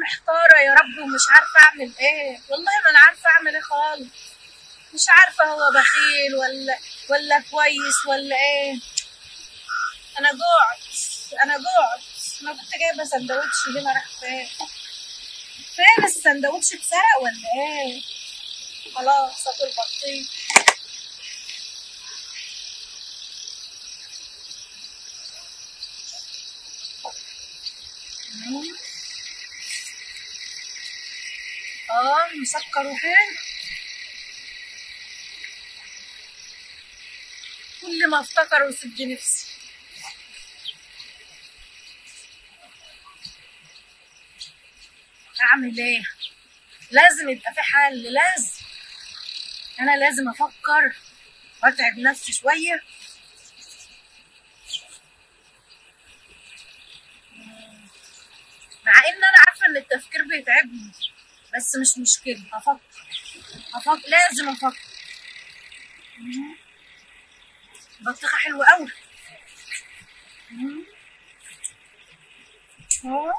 محتاره يا رب ومش عارفه اعمل ايه والله ما انا عارفه اعمل ايه خالص مش عارفه هو بخيل ولا ولا كويس ولا ايه انا جوعت انا جوعت انا كنت جايبه سندوتش ليه ما راح فين فين السندوتش اتسرق ولا ايه خلاص اكل بطيخ اه مسكر وفين كل ما افتكر وسد نفسي اعمل ايه لازم يبقى في حل لازم انا لازم افكر واتعب نفسي شويه مع ان انا عارفه ان التفكير بيتعبني بس مش مشكله افكر افكر لازم افكر مم. بطيخه حلوه قوي اه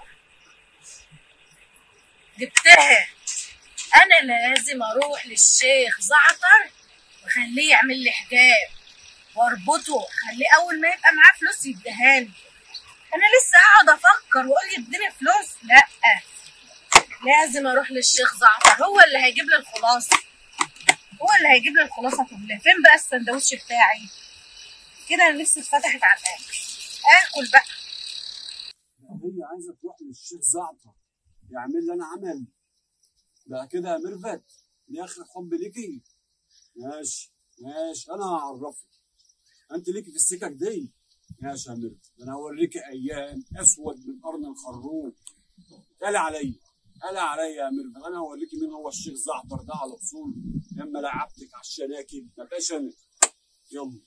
جبتها انا لازم اروح للشيخ زعتر واخليه يعمل لي حجاب واربطه خليه اول ما يبقى معاه فلوس يديها لي انا لسه هقعد افكر واقول يديني فلوس لا لازم اروح للشيخ زعتر هو اللي هيجيب لي الخلاصه هو اللي هيجيب لي الخلاصه كلها فين بقى السندوتش بتاعي كده انا نفسي اتفتحت على الاكل اكل بقى هي عايزه تروح للشيخ زعتر يعمل لي انا عمل بقى كده يا ميرفت دي اخر حب ليكي ماشي ماشي انا هعرفك انت ليكي في السكك دي ماشي يا ميرفت انا هوريكي ايام اسود من قرن الخروف قال عليا قال عليا يا ميرفت انا هوريكي مين هو الشيخ زعتر ده على اصول لما لعبتك على الشناكل ما بقاش انا يلا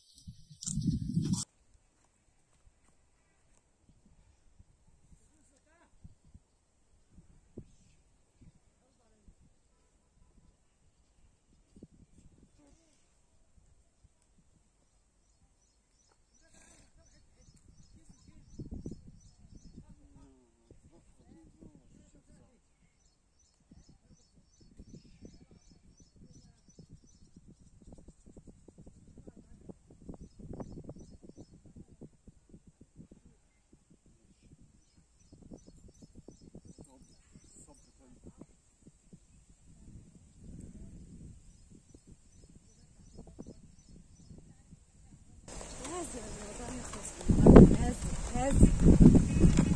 لازم الموضوع يخلص بالمرة لازم لازم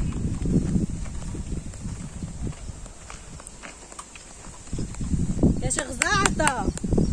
يا شيخ زعتر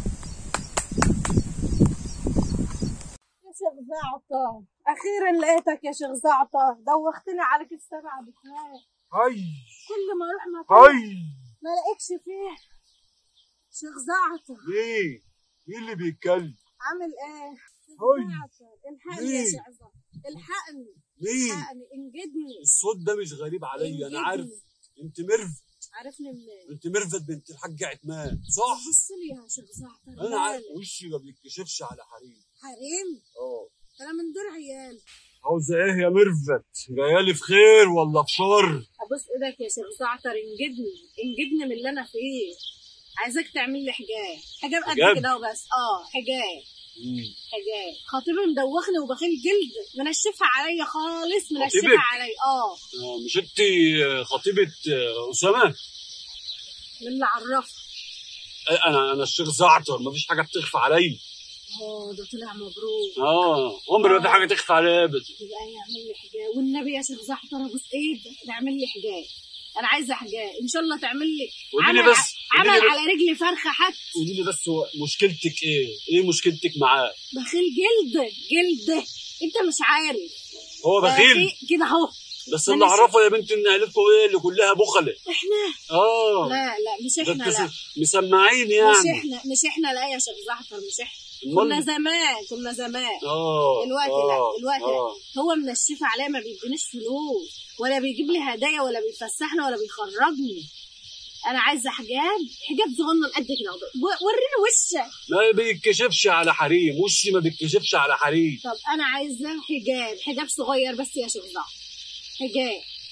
يا شيخ زعتر اخيرا لقيتك يا شيخ زعتر دوختني عليك السبع بكرات هاي كل ما اروح مكان هاي ما الاقيكش فيه شيخ زعتر ليه؟ مين اللي بيتكلم؟ عامل ايه شيخ هاي. زعتر الحقني يا ليه؟ شيخ زعتر الحقني مين؟ الحقني انجدني الصوت ده مش غريب عليا انا عارف انجدني. انت ميرفت عرفني منين انت ميرفت بنت الحاج عتمان صح؟ بص لي يا شيخ زعتر انا عارف مالك؟ وشي ما بيتكشفش على حريم حريم اه انا من دور عيال عاوزه ايه يا ميرفت؟ جايالي في خير ولا في شر؟ ابوس ايدك يا شيخ زعتر انجدني انجدني من اللي انا فيه عايزاك تعمل لي حجاب حجاب حجاب؟ قد كده وبس اه حجاب حجاب خطيبي مدوخني وبخيل جلد منشفها عليا خالص منشفها خطيبك؟ عليا اه آه، مش انت خطيبه آه، اسامه؟ من اللي عرفها آه، انا انا الشيخ زعتر مفيش حاجه بتخفى عليا اه ده طلع مبروك اه عمري ما في حاجه تخفى عليا ابدا يبقى يعمل لي حجاب والنبي يا شيخ زعتر ابوس ايدك تعمل لي حجاب انا عايزه حجاب ان شاء الله تعمل لي قولي لي عمل, بس عمل قولي لي بس- على رجلي فرخه حتى قولي لي بس هو مشكلتك ايه؟ ايه مشكلتك معاه؟ بخيل جلد جلد انت مش عارف هو بخيل بخيل كده اهو بس ما اللي نش- اعرفه يا بنت ان عيلتكم ايه اللي كلها بخله احنا اه لا لا مش ده احنا انتوا لا س- مسمعين مش يعني احنا مش احنا لا يا شيخ زعتر مش احنا أمال- كنا زمان كنا زمان اه دلوقتي آه، لا دلوقتي آه. لا هو منشف عليا ما بيدينيش فلوس ولا بيجيب لي هدايا ولا بيفسحني ولا بيخرجني انا عايزه حجاب حجاب صغنن قد كده و- وريني وشك ما بيتكشفش على حريم وشي ما بيتكشفش على حريم طب انا عايزه حجاب حجاب صغير بس يا شيخ زعتر حجاب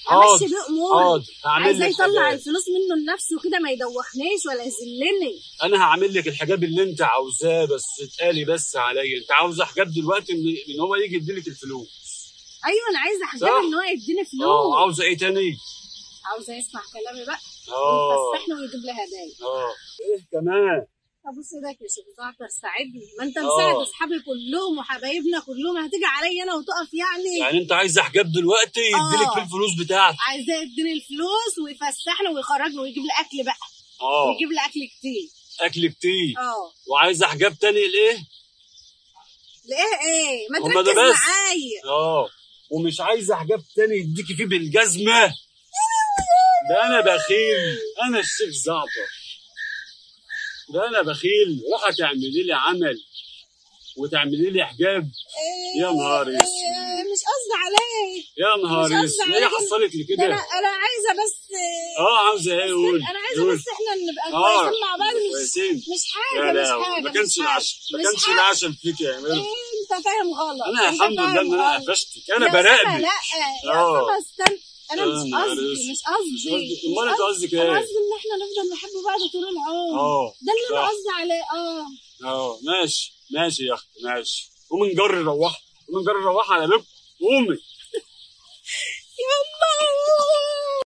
امشي حاضر بيه اموري حاضر هعمل عايزاه لك يطلع حاجات الفلوس منه لنفسه كده ما يدوخنيش ولا يذلني انا هعمل لك الحجاب اللي انت عاوزاه بس اتقالي بس عليا انت عاوزه حجاب دلوقتي ان ان هو يجي يديلك الفلوس ايوه انا عايزه حجاب صح. ان هو يديني اه فلوس عاوزه ايه تاني عاوزه يسمع كلامي بقى اه ويفسحني ويجيب لي هدايا اه ايه كمان ابص ايدك يا شيخ زعتر ساعدني ما انت آه. مساعد اصحابي كلهم وحبايبنا كلهم هتيجي عليا انا وتقف يعني يعني انت عايزه حجاب دلوقتي يديلك آه. فيه الفلوس بتاعتك عايزاه يديني الفلوس ويفسحني ويخرجني ويجيب لي اكل بقى اه ويجيب لي اكل كتير اكل كتير اه وعايزه حجاب تاني لايه ليه ايه ما هما ده تركز بس. معايا اه ومش عايزه حجاب تاني يديكي فيه بالجزمه ده انا بخيل انا الشيخ زعتر ده انا بخيل روح تعملي لي عمل وتعملي لي حجاب إيه، يا نهار إيه، اسود. مش قصدي عليك يا نهار مش قصدي اسود عليك ايه أنا- حصلك ده لكده انا انا عايزه بس اه عاوزه ايه قول انا عايزه قول. بس احنا نبقى آه. كويسين مع بعض مش كويسين مش لا حاجه مش لا حاجه ما مش كانش حاجة. العشم ما مش كانش حاجة. العشم فيك يا إيه، امير انت فاهم غلط انا أنت الحمد لله فاهم ان انا غلط. قفشتك انا يا أسامة براقبك لا يا آه. أسامة استنى انا مش يا نهار قصدي اسود. مش قصدي مش قصدك. مش امال انت قصدي. قصدك انا ايه؟ قصدي ان احنا نفضل نحب بعض طول العمر اه ده اللي انا صح. قصدي عليه اه اه ماشي ماشي يا اختي ماشي قومي نجري روحي قومي نجري روحي على لب قومي